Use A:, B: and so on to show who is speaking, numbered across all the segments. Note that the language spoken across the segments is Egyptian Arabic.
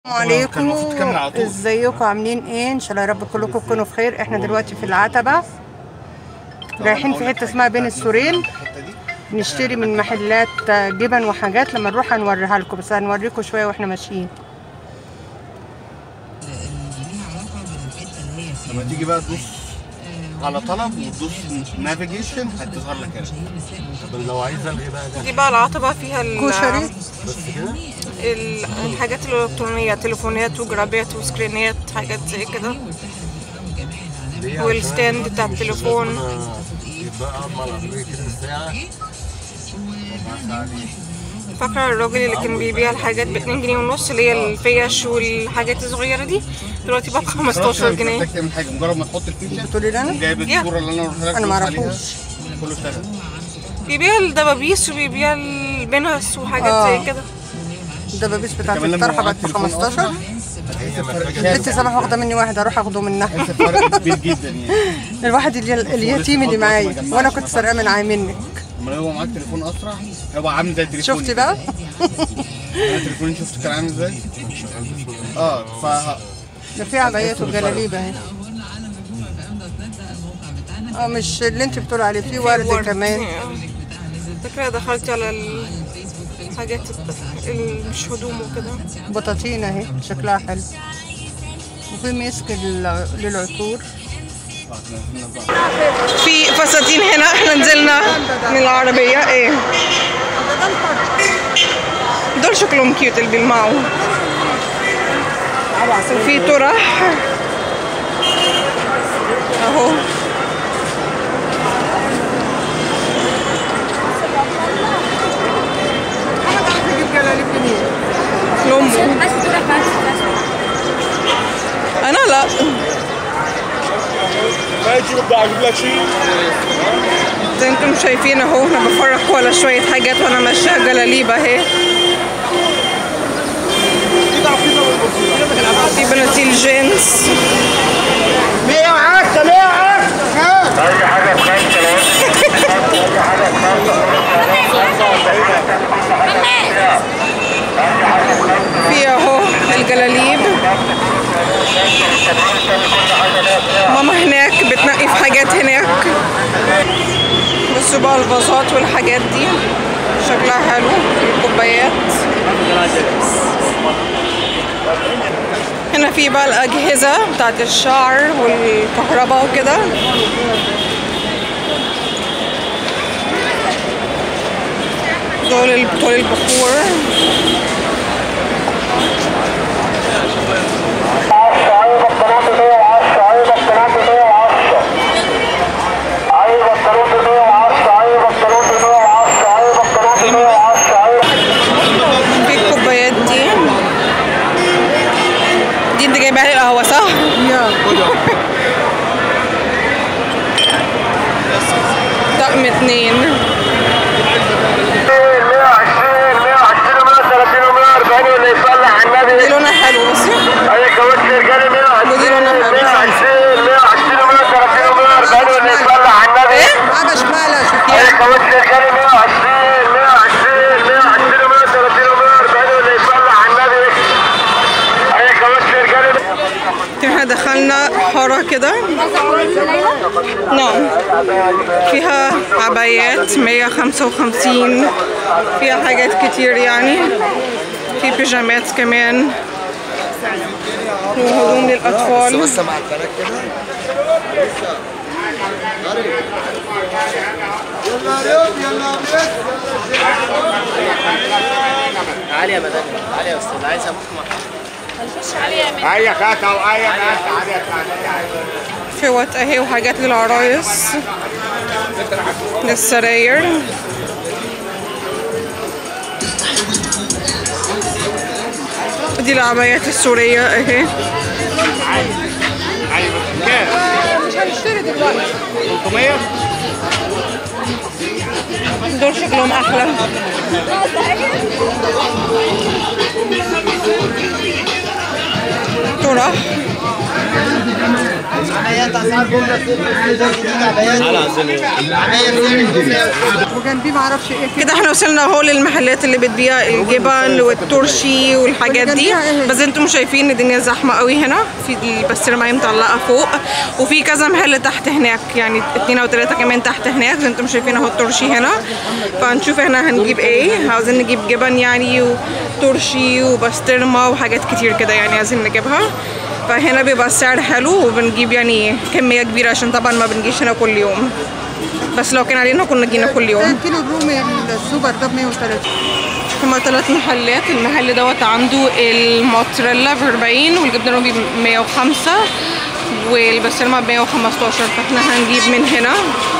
A: السلام عليكم ازيكم عاملين ايه ان شاء الله يا رب كلكم تكونوا بخير احنا دلوقتي في العتبة رايحين في حتة اسمها بين السورين نشتري من محلات جبن وحاجات لما نروح هنوريها لكم بس هنوريكم شوية واحنا ماشيين
B: لما تيجي بقى تدوس على طلب وتدوس نافيجيشن هتظهر لك هنا
C: طب لو عايز الغي بقى ده
D: دي بقى العتبة فيها ال-
A: كشري
C: بس كده
D: ال- الحاجات الإلكترونية تليفونات وجرابات وسكرينات حاجات زي كده
C: ليه؟
D: والستاند
C: عشان
D: بتاع
C: مش
D: التليفون.
C: لازم أنا يبقى اقعد مع العربيه كده ساعه ربع ساعه ليه؟
D: فاكرة الراجل اللي كان بيبيع الحاجات ب 2 جنيه ونص اللي هي الفيش والحاجات الصغيرة دي دلوقتي بقى ب 15 جنيه
B: محتاج تعمل حاجه مجرد ما تحط الفيشه
A: بتقولي لي انا
B: جايب
D: يا.
B: الصوره اللي انا قلت لك
A: أنا
B: دوس
A: معرفوش.
B: عليها، كله اشتغل
D: بيبيع الدبابيس وبيبيع البنس وحاجات
A: آه.
D: زي كده
A: الدبابيس بتاعت
B: كمان لما
A: الطرحة
B: معاك
A: بقت ب
B: تليفون
A: 15
B: أصلاً،
C: هي محتاجه
A: بنت سامح واخدة مني واحد اروح اخده منها
B: هتحس بفرق كبير جدا يعني
A: الواحد اللي اليتيم اللي معايا وانا كنت سرقاه من عاي منك
B: لما يبقى معاك تليفون اسرع هيبقى عامل زي التليفون
A: شفتي بقى
B: انا تليفوني شفت كان عامل ازاي اه ف
A: ده في عبايات وجلاليب اهي اه مش اللي انت بتقول عليه في ورد كمان
D: فاكرة دخلت على الحاجات اللي مش هدوم وكده
A: بطاطين اهي شكلها حلو وفي مسك لل- للعطور
D: في فساتين هنا احنا نزلنا من العربية ايه دول شكلهم كيوت اللي بيلمعوا وفي طرح اهو لومبو انا لا زي انتم شايفين اهو انا بفرق ولا شوية حاجات وانا ماشية جلاليب اهي في بناطيل جينز في اهو الجلاليب ماما هناك بتنقي في حاجات هناك بصوا بقى الفازات والحاجات دي شكلها حلو الكوبايات هنا في بقى الأجهزة بتاعت الشعر والكهرباء وكده دول ال- دول البخور في الكوبايات دي دي انت جايبها لي القهوة صح؟ طقم اتنين دي لونها حلو بصي ودي لونها حلو ايه؟
A: معاه بشمالة شوفيها
D: احنا دخلنا حارة كده نعم فيها عبايات 155 فيها حاجات كتير يعني في بيجامات كمان وهدوم للأطفال
C: مع البنات كده
E: تعالي يا مدام تعالي يا استاذ عايز ابوك مع
B: اي كاتا واي كاتا عليك
D: فوط اهي وحاجات للعرايس للسراير دي العبايات السورية اهي
A: مش هنشتري دلوقتي
B: 300
D: دول شكلهم احلى طرح
A: وجنبيه معرفش ايه كده
D: كده احنا وصلنا اهو للمحلات اللي بتبيع الجبن والترشي والحاجات دي بس انتم شايفين الدنيا زحمه قوي هنا في البسطرمه مطلقه فوق وفي كذا محل تحت هناك يعني اتنين او تلاته كمان تحت هناك زي انتم شايفين اهو الترشي هنا فهنشوف احنا هنجيب ايه عاوزين نجيب جبن يعني وترشي وبسطرمه وحاجات كتير كده يعني عايزين نجيبها فهنا بيبقى السعر حلو وبنجيب يعني كميه كبيره عشان طبعا ما بنجيش هنا كل يوم بس لو كان علينا كنا جينا كل يوم
A: كام كيلو الرومي السوبر ده ب 130
D: هما ثلاث محلات المحل دوت عنده الموتزاريلا ب 40 والجبنه الرومي ب 105 والبسطرمه ب 115 فاحنا هنجيب من هنا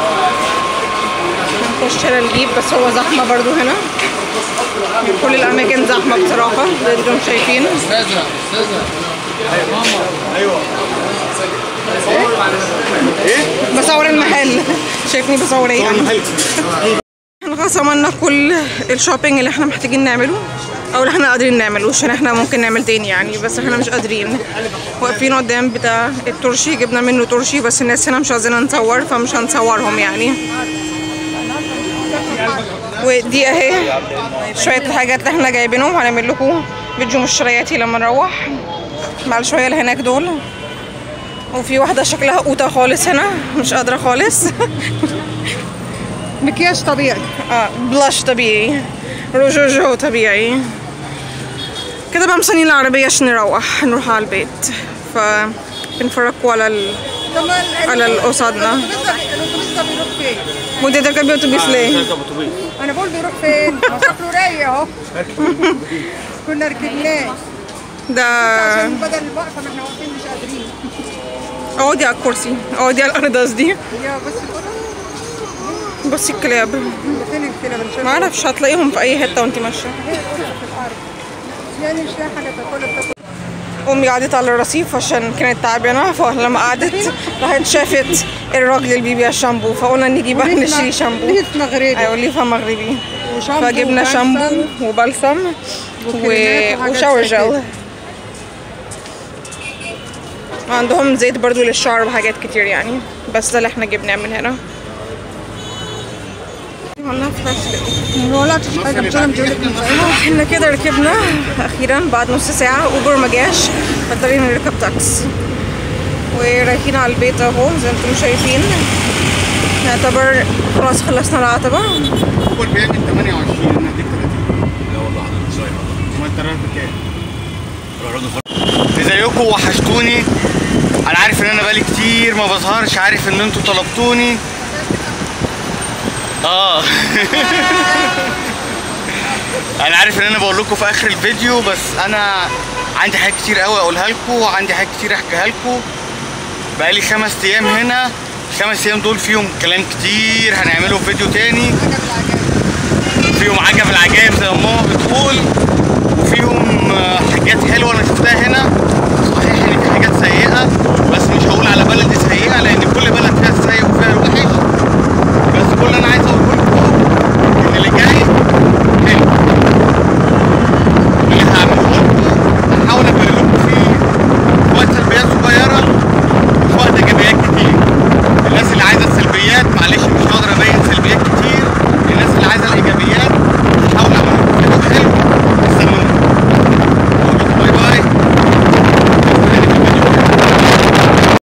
D: هنخش هنا نجيب بس هو زحمه برضو هنا كل الاماكن زحمه بصراحه زي ما انتم شايفين بصور المحل شايفني بصور ايه يعني احنا خلاص عملنا كل الشوبينج اللي احنا محتاجين نعمله او اللي احنا قادرين نعمله عشان احنا ممكن نعمل تاني يعني بس احنا مش قادرين واقفين قدام بتاع الترشي جبنا منه ترشي بس الناس هنا مش عايزين نصور فمش هنصورهم يعني ودي اهي شوية الحاجات اللي احنا جايبينهم هنعمل لكم فيديو مشترياتي لما نروح مع الشوية اللي هناك دول وفي واحدة شكلها قوطة خالص هنا مش قادرة خالص
A: مكياج طبيعي
D: اه بلاش طبيعي رجوجو طبيعي كده بقى مستنيين العربية عشان نروح نروح على البيت ف بنفرجكوا على ال... على القصادنا
A: الاتوبيس ده بيروح فين؟
D: وانت تركبي اتوبيس ليه؟
A: انا بقول بيروح فين؟ ما شكله رايق اهو كنا ركبناه
D: ده
A: عشان بدل الوقفه ما احنا واقفين مش قادرين
D: اقعدي على الكرسي اقعدي على الارض قصدي
A: يا بس كده
D: بصي الكلاب
A: فين الكلاب اللي شايفها؟
D: ما اعرفش هتلاقيهم في اي حته وانت ماشيه
A: هي القرصة في الارض يعني مش لاقي حاجه تاكلها بتاكل
D: امي قعدت على الرصيف عشان كانت تعبانه فلما قعدت راحت شافت الراجل اللي بيبيع الشامبو فقلنا نيجي بقى نشتري شامبو
A: ليه مغربي
D: ايوه ليفه مغربي
A: وشامبو
D: فجبنا
A: وبلسم
D: شامبو وبلسم و...
A: وكريمات وحاجات
D: وشاور
A: زي كده.
D: جل عندهم زيت برضو للشعر وحاجات كتير يعني بس ده اللي احنا جبناه من هنا والله فلاش
A: ما ولعتش حاجه مش انا مش هقول لك من زمان.
D: احنا كده ركبنا اخيرا بعد نص ساعه اوبر ما جاش فاضطرينا نركب تاكس ورايحين على البيت اهو زي ما انتم شايفين نعتبر خلاص خلصنا العتبه
B: اول بيعمل 28 انا هديك 30 لا والله حضرتك صحيح ما انت رايح بكام؟ ازيكم وحشتوني انا عارف ان انا بقالي كتير ما بظهرش عارف ان انتوا طلبتوني اه انا عارف ان انا بقول لكم في اخر الفيديو بس انا عندي حاجات كتير قوي اقولها لكم وعندي حاجات كتير احكيها لكم بقالي خمس ايام هنا الخمس ايام دول فيهم كلام كتير هنعمله في فيديو تاني فيهم عجب العجائب زي ما ماما